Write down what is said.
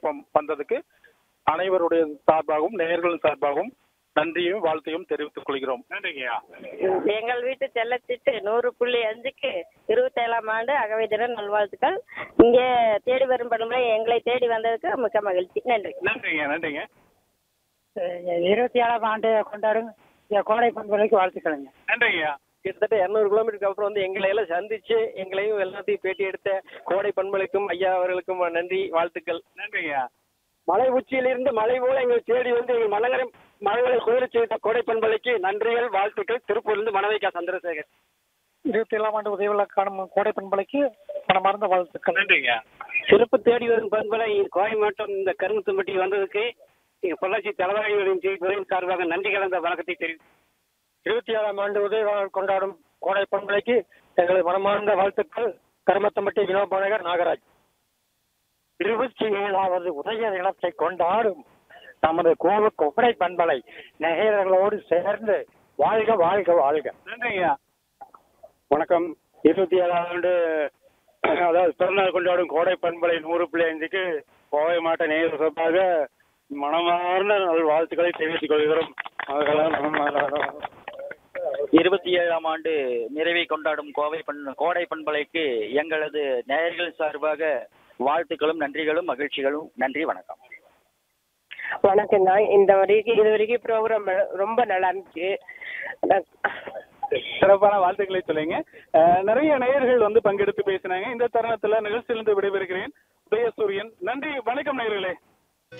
FM வந்ததுக்கு அனைவருடைய சார்பாகவும் நேயர்களின் சார்பாகவும் நன்றியும் வாழ்த்தையும் தெரிவித்துக் கொள்கிறோம் நன்றிங்கய்யா எங்கள் வீட்டு செல்லச்சிட்டு நூறு புள்ளி அஞ்சுக்கு இருபத்தேழாம் ஆண்டு அகவை தின நல்வாழ்த்துக்கள் இங்கே தேடி வரும் பண்பலை எங்களை தேடி வந்ததுக்கு மிக்க மகிழ்ச்சி நன்றி நன்றிங்க நன்றிங்க இருபத்தி ஏழாம் ஆண்டு கொண்டாடும் இந்த கோடை பண்புகளுக்கு வாழ்த்துக்களுங்க நன்றிங்கய்யா கிட்டத்தட்ட இரநூறு கிலோமீட்டருக்கு அப்புறம் வந்து எங்களை எல்லாம் சந்திச்சு எங்களையும் எல்லாத்தையும் பேட்டி எடுத்த கோடை பண்பலைக்கும் ஐயா அவர்களுக்கும் நன்றி வாழ்த்துக்கள் நன்றிங்கய்யா மலை உச்சியிலிருந்து மலை போல எங்களை தேடி வந்து எங்கள் மலங்கரை மலங்களை குளிரச் செய்த கோடை பண்பலைக்கு நன்றிகள் வாழ்த்துக்கள் திருப்பூர்லேருந்து மணவைக்கா சந்திரசேகர் இருபத்தி ஏழாம் ஆண்டு உதவி விழா காணும் கோடை பண்பலைக்கு மனமார்ந்த வாழ்த்துக்கள் நன்றிங்கய்யா சிறப்பு தேடி வரும் பண்பலை கோயம்பேட்டம் இந்த கருமுத்தம்பட்டி வந்ததுக்கு எங்கள் பொள்ளாச்சி தலைவர்களின் துறையின் சார்பாக நன்றி கலந்த வணக்கத்தை தெரிவித்து இருபத்தி ஏழாம் ஆண்டு உதவி விழா கொண்டாடும் கோடை பண்பலைக்கு எங்களது மனமார்ந்த வாழ்த்துக்கள் கருமத்தம்பட்டி வினோபானகர் நாகராஜ் இருபத்தி ஏழாவது உதய தினத்தை கொண்டாடும் நமது கோவ கோடை பண்பலை நேயர்களோடு சேர்ந்து வாழ்க வாழ்க வாழ்க நன்றிங்கய்யா வணக்கம் இருபத்தி ஏழாம் ஆண்டு அதாவது பிறந்தநாள் கொண்டாடும் கோடை பண்பலை நூறு புள்ளி அஞ்சுக்கு கோவை மாவட்ட நேயர் சார்பாக மனமார்ந்த நல் வாழ்த்துக்களை தெரிவித்துக் கொள்கிறோம் அவர்களால் மனமார்ந்த இருபத்தி ஏழாம் ஆண்டு நிறைவை கொண்டாடும் கோவை பண் கோடை பண்பலைக்கு எங்களது நேயர்கள் சார்பாக வாழ்த்துக்களும் நன்றிகளும் மகிழ்ச்சிகளும் நன்றி வணக்கம் வணக்கம் தான் இந்த வரைக்கும் இது வரைக்கும் ப்ரோக்ராம் ரொம்ப நல்லா இருந்துச்சு சிறப்பான வாழ்த்துக்களை சொல்லுங்க அஹ், நிறைய நேயர்கள் வந்து பங்கெடுத்து பேசினாங்க இந்த தருணத்துல நிகழ்ச்சியிலிருந்து விடைபெறுகிறேன் உதயசூரியன் நன்றி வணக்கம் நேயர்களே